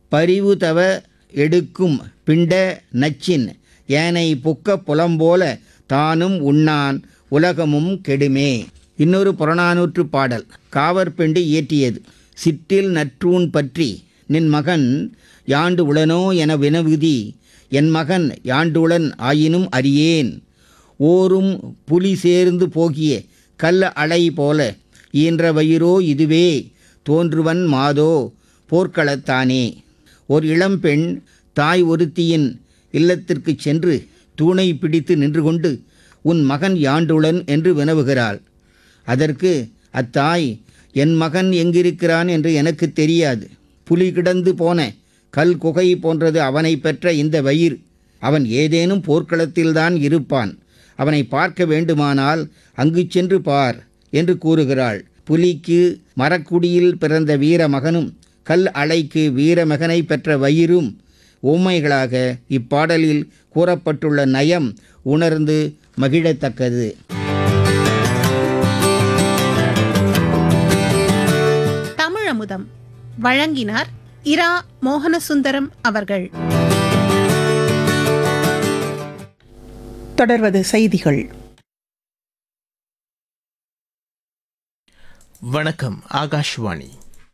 பரிவு தவ எடுக்கும் பிண்ட நச்சின் ஏனை புக்க புலம்போல தானும் உண்ணான் உலகமும் கெடுமே இன்னொரு புறநானூற்று பாடல் காவற்பெண்டு இயற்றியது சிற்றில் நற்றூன் பற்றி நின் மகன் யாண்டு உளனோ என வினவுதி என் மகன் யாண்டுளன் ஆயினும் அறியேன் ஓரும் புலி சேர்ந்து போகிய கல் அலை போல ஈன்ற வயிறோ இதுவே தோன்றுவன் மாதோ போர்க்களத்தானே ஒரு இளம்பெண் தாய் ஒருத்தியின் இல்லத்திற்கு சென்று தூணை பிடித்து நின்று கொண்டு உன் மகன் யாண்டுளன் என்று வினவுகிறாள் அதற்கு அத்தாய் என் மகன் எங்கிருக்கிறான் என்று எனக்கு தெரியாது புலி கிடந்து போன கல் குகை போன்றது அவனை பெற்ற இந்த வயிறு அவன் ஏதேனும் போர்க்களத்தில்தான் இருப்பான் அவனை பார்க்க வேண்டுமானால் அங்கு சென்று பார் என்று கூறுகிறாள் புலிக்கு மரக்குடியில் பிறந்த வீர மகனும் கல் அலைக்கு வீரமகனை பெற்ற வயிறும் உண்மைகளாக இப்பாடலில் கூறப்பட்டுள்ள நயம் உணர்ந்து மகிழத்தக்கது தமிழமுதம் வழங்கினார் இரா மோகனசுந்தரம் அவர்கள் தொடர்வது செய்திகள் வணக்கம் ஆகாஷ்வாணி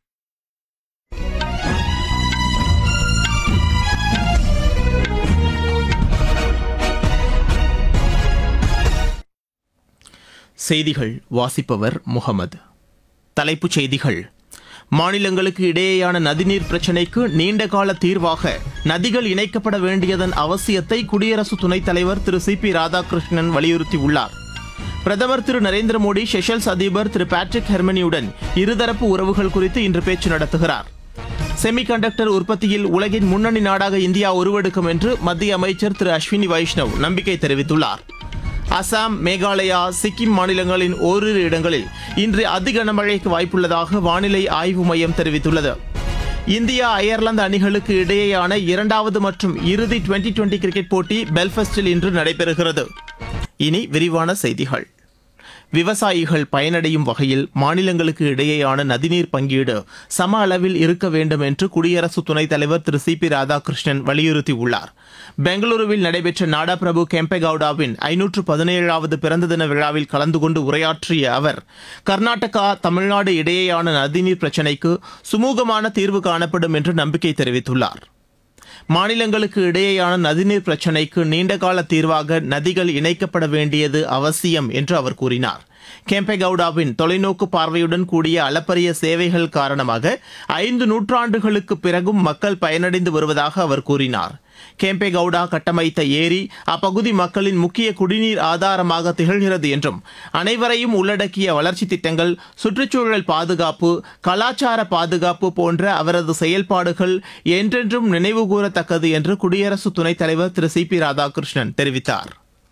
செய்திகள் வாசிப்பவர் முகமது தலைப்புச் செய்திகள் மாநிலங்களுக்கு இடையேயான நதிநீர் பிரச்சினைக்கு நீண்டகால தீர்வாக நதிகள் இணைக்கப்பட வேண்டியதன் அவசியத்தை குடியரசு துணைத் தலைவர் திரு சி பி ராதாகிருஷ்ணன் வலியுறுத்தியுள்ளார் பிரதமர் திரு நரேந்திர மோடி செஷல்ஸ் அதிபர் திரு பேட்ரிக் ஹெர்மனியுடன் இருதரப்பு உறவுகள் குறித்து இன்று பேச்சு நடத்துகிறார் செமிகண்டக்டர் உற்பத்தியில் உலகின் முன்னணி நாடாக இந்தியா உருவெடுக்கும் என்று மத்திய அமைச்சர் திரு அஸ்வினி வைஷ்ணவ் நம்பிக்கை தெரிவித்துள்ளார் அசாம் மேகாலயா சிக்கிம் மாநிலங்களின் ஓரிரு இடங்களில் இன்று அதி கனமழைக்கு வாய்ப்புள்ளதாக வானிலை ஆய்வு மையம் தெரிவித்துள்ளது இந்தியா அயர்லாந்து அணிகளுக்கு இடையேயான இரண்டாவது மற்றும் இறுதி டுவெண்டி டுவெண்டி கிரிக்கெட் போட்டி பெல்ஃபஸ்டில் இன்று நடைபெறுகிறது இனி விரிவான செய்திகள் விவசாயிகள் பயனடையும் வகையில் மாநிலங்களுக்கு இடையேயான நதிநீர் பங்கீடு சம அளவில் இருக்க வேண்டும் என்று குடியரசு துணைத் தலைவர் திரு சி பி ராதாகிருஷ்ணன் வலியுறுத்தியுள்ளார் பெங்களூருவில் நடைபெற்ற நாடா பிரபு கெம்பேகவுடாவின் ஐநூற்று பதினேழாவது பிறந்த தின விழாவில் கலந்து கொண்டு உரையாற்றிய அவர் கர்நாடகா தமிழ்நாடு இடையேயான நதிநீர் பிரச்சினைக்கு சுமூகமான தீர்வு காணப்படும் என்று நம்பிக்கை தெரிவித்துள்ளார் மாநிலங்களுக்கு இடையேயான நதிநீர் பிரச்சினைக்கு நீண்டகால தீர்வாக நதிகள் இணைக்கப்பட வேண்டியது அவசியம் என்று அவர் கூறினார் கேம்பேகவுடாவின் தொலைநோக்கு பார்வையுடன் கூடிய அளப்பரிய சேவைகள் காரணமாக ஐந்து நூற்றாண்டுகளுக்கு பிறகும் மக்கள் பயனடைந்து வருவதாக அவர் கூறினார் கேம்பேகவுடா கட்டமைத்த ஏரி அப்பகுதி மக்களின் முக்கிய குடிநீர் ஆதாரமாக திகழ்கிறது என்றும் அனைவரையும் உள்ளடக்கிய வளர்ச்சி திட்டங்கள் சுற்றுச்சூழல் பாதுகாப்பு கலாச்சார பாதுகாப்பு போன்ற அவரது செயல்பாடுகள் என்றென்றும் நினைவுகூரத்தக்கது என்று குடியரசு துணைத் தலைவர் திரு சி பி ராதாகிருஷ்ணன் தெரிவித்தார்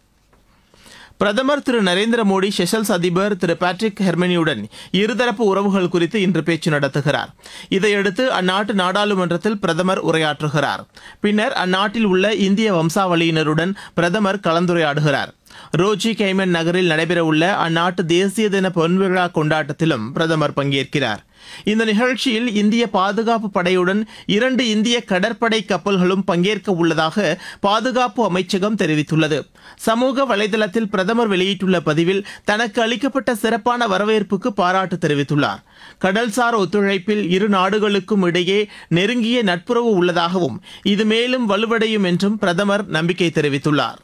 பிரதமர் திரு நரேந்திர மோடி செஷல்ஸ் அதிபர் திரு பேட்ரிக் ஹெர்மனியுடன் இருதரப்பு உறவுகள் குறித்து இன்று பேச்சு நடத்துகிறார் இதையடுத்து அந்நாட்டு நாடாளுமன்றத்தில் பிரதமர் உரையாற்றுகிறார் பின்னர் அந்நாட்டில் உள்ள இந்திய வம்சாவளியினருடன் பிரதமர் கலந்துரையாடுகிறார் ரோஜி கைமன் நகரில் நடைபெறவுள்ள அந்நாட்டு தேசிய தின பொன்விழா கொண்டாட்டத்திலும் பிரதமர் பங்கேற்கிறார் இந்த நிகழ்ச்சியில் இந்திய பாதுகாப்பு படையுடன் இரண்டு இந்திய கடற்படை கப்பல்களும் பங்கேற்க உள்ளதாக பாதுகாப்பு அமைச்சகம் தெரிவித்துள்ளது சமூக வலைதளத்தில் பிரதமர் வெளியிட்டுள்ள பதிவில் தனக்கு அளிக்கப்பட்ட சிறப்பான வரவேற்புக்கு பாராட்டு தெரிவித்துள்ளார் கடல்சார் ஒத்துழைப்பில் இரு நாடுகளுக்கும் இடையே நெருங்கிய நட்புறவு உள்ளதாகவும் இது மேலும் வலுவடையும் என்றும் பிரதமர் நம்பிக்கை தெரிவித்துள்ளார்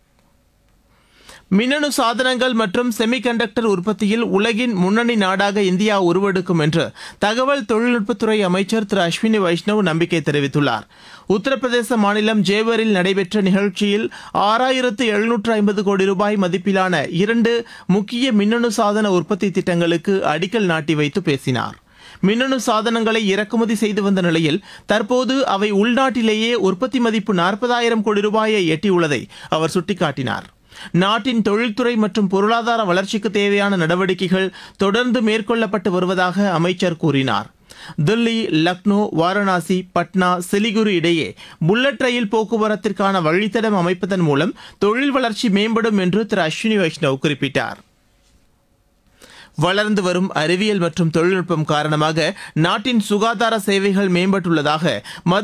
மின்னணு சாதனங்கள் மற்றும் செமிகண்டக்டர் உற்பத்தியில் உலகின் முன்னணி நாடாக இந்தியா உருவெடுக்கும் என்று தகவல் தொழில்நுட்பத்துறை அமைச்சர் திரு அஸ்வினி வைஷ்ணவ் நம்பிக்கை தெரிவித்துள்ளார் உத்தரப்பிரதேச மாநிலம் ஜேவரில் நடைபெற்ற நிகழ்ச்சியில் ஆறாயிரத்து எழுநூற்று ஐம்பது கோடி ரூபாய் மதிப்பிலான இரண்டு முக்கிய மின்னணு சாதன உற்பத்தி திட்டங்களுக்கு அடிக்கல் நாட்டி வைத்து பேசினார் மின்னணு சாதனங்களை இறக்குமதி செய்து வந்த நிலையில் தற்போது அவை உள்நாட்டிலேயே உற்பத்தி மதிப்பு நாற்பதாயிரம் கோடி ரூபாயை எட்டியுள்ளதை அவர் சுட்டிக்காட்டினார் நாட்டின் தொழில்துறை மற்றும் பொருளாதார வளர்ச்சிக்கு தேவையான நடவடிக்கைகள் தொடர்ந்து மேற்கொள்ளப்பட்டு வருவதாக அமைச்சர் கூறினார் தில்லி லக்னோ வாரணாசி பட்னா சிலிகுரி இடையே புல்லட் ரயில் போக்குவரத்திற்கான வழித்தடம் அமைப்பதன் மூலம் தொழில் வளர்ச்சி மேம்படும் என்று திரு அஸ்வினி வைஷ்ணவ் குறிப்பிட்டார் வளர்ந்து வரும் அறிவியல் மற்றும் தொழில்நுட்பம் காரணமாக நாட்டின் சுகாதார சேவைகள் மேம்பட்டுள்ளதாக மத்திய